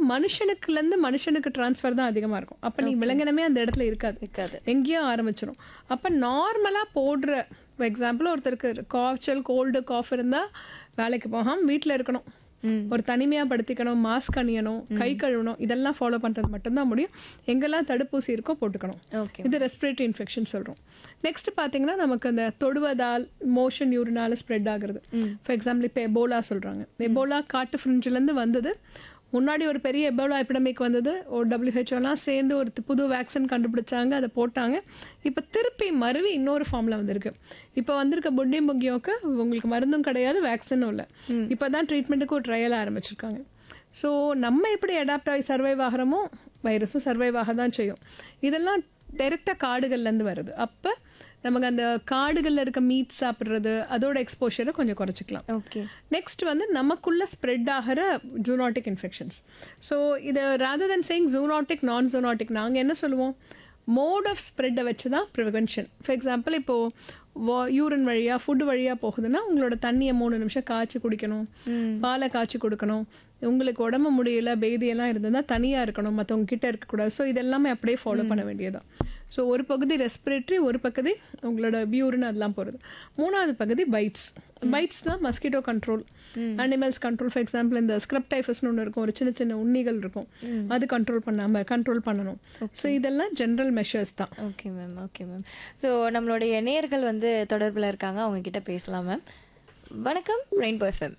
மனுஷனுக்குலேருந்து மனுஷனுக்கு ட்ரான்ஸ்ஃபர் தான் அதிகமாக இருக்கும் அப்போ நீ விலங்கினமே அந்த இடத்துல இருக்காது இருக்காது எங்கேயோ ஆரம்பிச்சிடும் அப்போ நார்மலாக போடுற எக்ஸாம்பிள் ஒருத்தருக்கு காய்ச்சல் கோல்டு காஃப் இருந்தால் வேலைக்கு போகாமல் வீட்டில் இருக்கணும் ம். ஒரு தனிமையாக படுத்திக்கணும் மாஸ்க் அணியணும் கை கழுவணும் இதெல்லாம் ஃபாலோ பண்ணுறது மட்டும்தான் முடியும் எங்கெல்லாம் தடுப்பூசி இருக்கோ போட்டுக்கணும் ஓகே இது ரெஸ்பிரேட்டரி இன்ஃபெக்ஷன் சொல்கிறோம் நெக்ஸ்ட் பார்த்தீங்கன்னா நமக்கு அந்த தொடுவதால் மோஷன் யூரினால ஸ்ப்ரெட் ஆகுறது ஃபார் எக்ஸாம்பிள் இப்போ எபோலா சொல்கிறாங்க எபோலா காட்டு ஃப்ரிஞ்சிலேருந்து வந்தது முன்னாடி ஒரு பெரிய எபோலா எபிடமிக் வந்தது ஒரு டபிள்யூஹெச்ஓலாம் சேர்ந்து ஒரு தி- புது வேக்சின் கண்டுபிடிச்சாங்க அதை போட்டாங்க இப்போ திருப்பி மறுவி இன்னொரு ஃபார்மில் வந்திருக்கு இப்போ வந்திருக்க புட்டி முக்கியோக்கு உங்களுக்கு மருந்தும் கிடையாது வேக்சினும் இல்லை இப்போ தான் ட்ரீட்மெண்ட்டுக்கு ஒரு ட்ரையல் ஆரம்பிச்சிருக்காங்க ஸோ நம்ம எப்படி அடாப்ட் ஆகி சர்வைவ் ஆகிறோமோ வைரஸும் சர்வைவ் ஆக தான் செய்யும் இதெல்லாம் டைரெக்டாக காடுகள்லேருந்து வருது அப்போ நமக்கு அந்த காடுகளில் இருக்க மீட் சாப்பிட்றது அதோட எக்ஸ்போஷரை கொஞ்சம் குறைச்சிக்கலாம் ஓகே நெக்ஸ்ட் வந்து நமக்குள்ள ஸ்ப்ரெட் ஆகிற ஜூனாட்டிக் இன்ஃபெக்ஷன்ஸ் ஸோ இது rather than saying zoonotic non zoonotic நாங்கள் என்ன சொல்லுவோம் மோட் ஆஃப் ஸ்ப்ரெட்டை வச்சு தான் ப்ரிவென்ஷன் ஃபார் எக்ஸாம்பிள் இப்போது யூரின் வழியாக ஃபுட் வழியாக போகுதுன்னா உங்களோட தண்ணியை மூணு நிமிஷம் காய்ச்சி குடிக்கணும் பாலை காய்ச்சி கொடுக்கணும் உங்களுக்கு உடம்பு முடியல பேதியெல்லாம் இருந்ததுன்னா தனியாக இருக்கணும் மற்றவங்க கிட்ட இருக்கக்கூடாது ஸோ இதெல்லாமே அப்படியே ஃபாலோ பண்ண வேண்டியதுதான் ஸோ ஒரு பகுதி ரெஸ்பிரேட்டரி ஒரு பகுதி உங்களோட பியூரின் அதெல்லாம் போகிறது மூணாவது பகுதி பைட்ஸ் பைட்ஸ் தான் mosquito control animals control for example இந்த ஸ்க்ரப் டைஃபஸ்னு ஒன்று இருக்கும் ஒரு சின்ன சின்ன உண்ணிகள் இருக்கும் அது கண்ட்ரோல் பண்ணாமல் கண்ட்ரோல் பண்ணணும் ஸோ இதெல்லாம் ஜென்ரல் மெஷர்ஸ் தான் okay ma'am okay ma'am so நம்மளுடைய நேயர்கள் வந்து தொடர்பில் இருக்காங்க அவங்க கிட்ட பேசலாம் மேம் வணக்கம் rainbow FM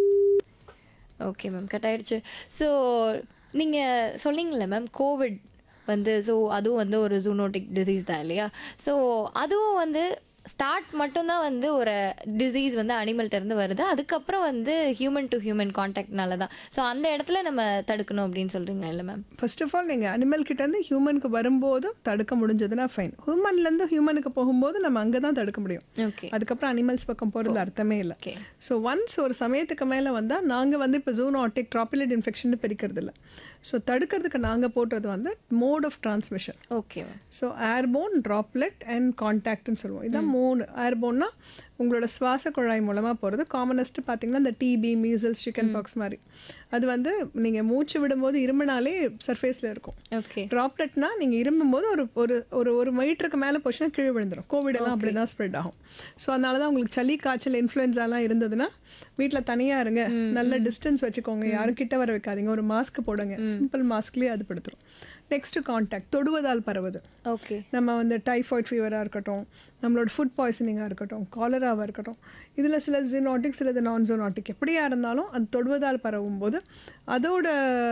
okay ma'am cut ஆயிடுச்சு ஸோ நீங்கள் சொன்னீங்களே மேம் கோவிட் வந்து ஸோ அதுவும் வந்து ஒரு ஜூனோட்டிக் டிசீஸ் தான் இல்லையா ஸோ அதுவும் வந்து ஸ்டார்ட் மட்டும்தான் வந்து ஒரு டிசீஸ் வந்து அனிமல்ட்ட இருந்து வருது அதுக்கப்புறம் வந்து ஹியூமன் டு ஹியூமன் கான்டாக்ட்னால தான் ஸோ அந்த இடத்துல நம்ம தடுக்கணும் அப்படின்னு சொல்கிறீங்க இல்லை மேம் ஃபர்ஸ்ட் ஆஃப் ஆல் நீங்கள் அனிமல் கிட்டேருந்து ஹியூமனுக்கு வரும்போதும் தடுக்க முடிஞ்சதுன்னா ஃபைன் ஹியூமன்லேருந்து ஹியூமனுக்கு போகும்போது நம்ம அங்கே தான் தடுக்க முடியும் ஓகே அதுக்கப்புறம் அனிமல்ஸ் பக்கம் போகிறது அர்த்தமே இல்லை ஓகே ஸோ ஒன்ஸ் ஒரு சமயத்துக்கு மேலே வந்தால் நாங்கள் வந்து இப்போ ஜூனோட்டிக் ட்ராப்பிலட் இன்ஃபெக்ஷன் பிரிக்கிறது இல்லை ஸோ தடுக்கிறதுக்கு நாங்கள் போடுறது வந்து mode of transmission okay ma'am so airborne droplet and கான்டாக்ட்னு சொல்லுவோம் இதான் மூணு ஏர்போன்னா உங்களோட சுவாச குழாய் மூலமாக போகிறது காமனஸ்ட்டு பார்த்தீங்கன்னா இந்த டிபி மீசல்ஸ் சிக்கன் பாக்ஸ் மாதிரி அது வந்து நீங்கள் மூச்சு விடும்போது இரும்பினாலே சர்ஃபேஸில் இருக்கும் ஓகே ட்ராப்லெட்னா நீங்கள் இருமும்போது ஒரு ஒரு ஒரு ஒரு மீட்டருக்கு மேலே போச்சுன்னா கீழே விழுந்துடும் கோவிட் எல்லாம் அப்படி தான் ஸ்ப்ரெட் ஆகும் ஸோ அதனால தான் உங்களுக்கு சளி காய்ச்சல் இன்ஃப்ளூயன்ஸாலாம் இருந்ததுன்னா வீட்டில் தனியாக இருங்க நல்ல டிஸ்டன்ஸ் வச்சுக்கோங்க யாரும் கிட்ட வர வைக்காதீங்க ஒரு மாஸ்க் போடுங்க சிம்பிள் மாஸ்க்லேயே அது படுத்துரும் நெக்ஸ்ட் கான்டாக்ட் தொடுவதால் பரவுது ஓகே நம்ம வந்து டைஃபாய்ட் ஃபீவராக இருக்கட்டும் நம்மளோட ஃபுட் பாய்சனிங்காக இருக்கட்டும் காலராவாக இருக்கட்டும் இதில் சில ஜூனாட்டிக் சிலது நான் ஜூனாட்டிக் எப்படியா இருந்தாலும் அது தொடுவதால் பரவும் போது அதோட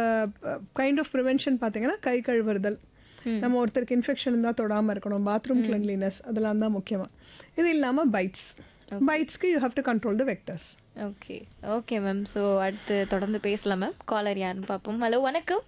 கைண்ட் ஆஃப் ப்ரிவென்ஷன் பார்த்தீங்கன்னா கை கழுவுறுதல் நம்ம ஒருத்தருக்கு இன்ஃபெக்ஷன் இருந்தால் தொடாமல் இருக்கணும் பாத்ரூம் கிளென்லினஸ் அதெல்லாம் தான் முக்கியமாக இது இல்லாமல் பைட்ஸ் பைட்ஸ்க்கு you have to control the vectors okay okay ma'am so அடுத்து தொடர்ந்து பேசலாம் மேம் காலர் யாருன்னு பார்ப்போம் ஹலோ வணக்கம்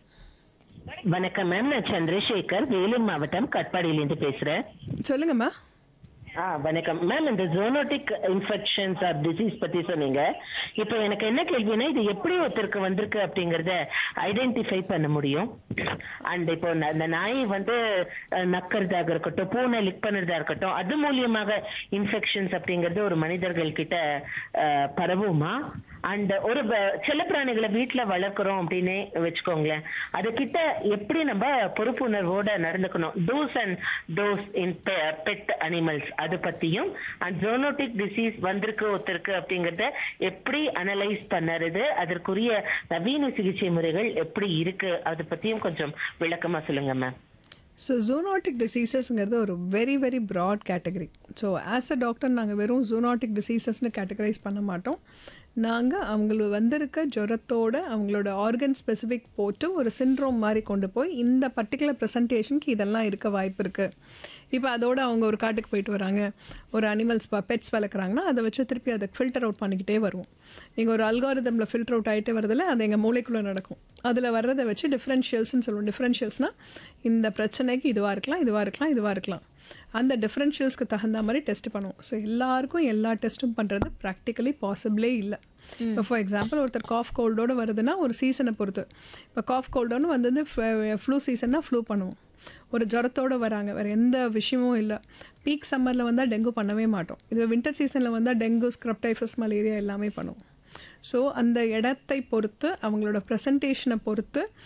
வணக்கம் மேம் நான் சந்திரசேகர் வேலூர் மாவட்டம் கட்பாடியிலேருந்து பேசுறேன் சொல்லுங்கம்மா ஆ வணக்கம் மேம் இந்த ஜோனோட்டிக் இன்ஃபெக்ஷன்ஸ் ஆர் டிசீஸ் பத்தி சொன்னீங்க இப்போ எனக்கு என்ன கேள்வினா இது எப்படி ஒருத்தருக்கு வந்திருக்கு அப்படிங்கறத ஐடென்டிஃபை பண்ண முடியும் அண்ட் இப்போ ந- இந்த நாய் வந்து அஹ், நக்கறதாக இருக்கட்டும் பூனை லிக் பண்ணுறதா இருக்கட்டும் அது மூலியமாக இன்ஃபெக்ஷன்ஸ் அப்படிங்கிறது ஒரு மனிதர்கள் கிட்ட அஹ், பரவுமா அண்ட் ஒரு வ- செல்லப்பிராணிகளை வீட்டுல வளர்க்குறோம் அப்படின்னு வச்சுக்கோங்களேன் அது கிட்ட எப்படி நம்ம பொறுப்புணர்வோட நடந்துக்கணும் do's and don'ts in pet animals அது பத்தியும் அண்ட் ஜோனோட்டிக் டிசீஸ் வந்திருக்கு ஒருத்தருக்கு அப்படிங்கறத எப்படி அனலைஸ் பண்ணறது அதற்குரிய நவீன சிகிச்சை முறைகள் எப்படி இருக்கு அது பத்தியும் கொஞ்சம் விளக்கமா சொல்லுங்க மேம் ஸோ ஜூனாட்டிக் டிசீசஸ்ங்கிறது ஒரு very very broad category so as a doctor நாங்கள் வெறும் ஜூனாட்டிக் டிசீசஸ்னு கேட்டகரைஸ் பண்ண மாட்டோம் நாங்கள் அவங்களுக்கு வந்திருக்க ஜுரத்தோட அவங்களோட ஆர்கன் ஸ்பெசிஃபிக் போட்டு ஒரு சிண்ட்ரோம் மாதிரி கொண்டு போய் இந்த பர்டிகுலர் ப்ரெசன்டேஷனுக்கு இதெல்லாம் இருக்க வாய்ப்பு இருக்குது இப்போ அதோட அவங்க ஒரு காட்டுக்கு போயிட்டு வராங்க ஒரு அனிமல்ஸ் பெட்ஸ் வளர்க்குறாங்கன்னா அதை வச்சு திருப்பி அதை ஃபில்டர் அவுட் பண்ணிக்கிட்டே வருவோம் நீங்கள் ஒரு அல்காரிதமில் ஃபில்டர் அவுட் ஆகிட்டே வரதில்ல அது எங்கள் மூளைக்குள்ளே நடக்கும் அதில் வர்றதை வச்சு டிஃப்ரென்ஷியல்ஸ்னு சொல்லுவோம் டிஃப்ரென்ஷியல்ஸ்னால் இந்த பிரச்சனைக்கு இதுவாக இருக்கலாம் இதுவாக இருக்கலாம் இதுவாக இருக்கலாம் அந்த டிஃப்ரென்ஷியல்ஸ்க்கு தகுந்த மாதிரி டெஸ்ட் பண்ணுவோம் ஸோ எல்லாருக்கும் எல்லா டெஸ்ட்டும் பண்ணுறது ப்ராக்டிக்கலி பாசிபிளே இல்லை இப்போ ஃபார் எக்ஸாம்பிள் ஒருத்தர் காஃப் கோல்டோட வருதுன்னா ஒரு சீசனை பொறுத்து இப்போ காஃப் கோல்டோன்னு வந்தது ஃப்ளூ சீசன்னா ஃப்ளூ பண்ணுவோம் ஒரு ஜுரத்தோட வராங்க வேறு எந்த விஷயமும் இல்லை பீக் சம்மரில் வந்தால் டெங்கு பண்ணவே மாட்டோம் இது வின்டர் சீசனில் வந்தால் டெங்கு ஸ்க்ரப் டைஃபஸ் மலேரியா எல்லாமே பண்ணுவோம் ஸோ அந்த இடத்தை பொறுத்து அவங்களோட ப்ரெசன்டேஷனை பொறுத்து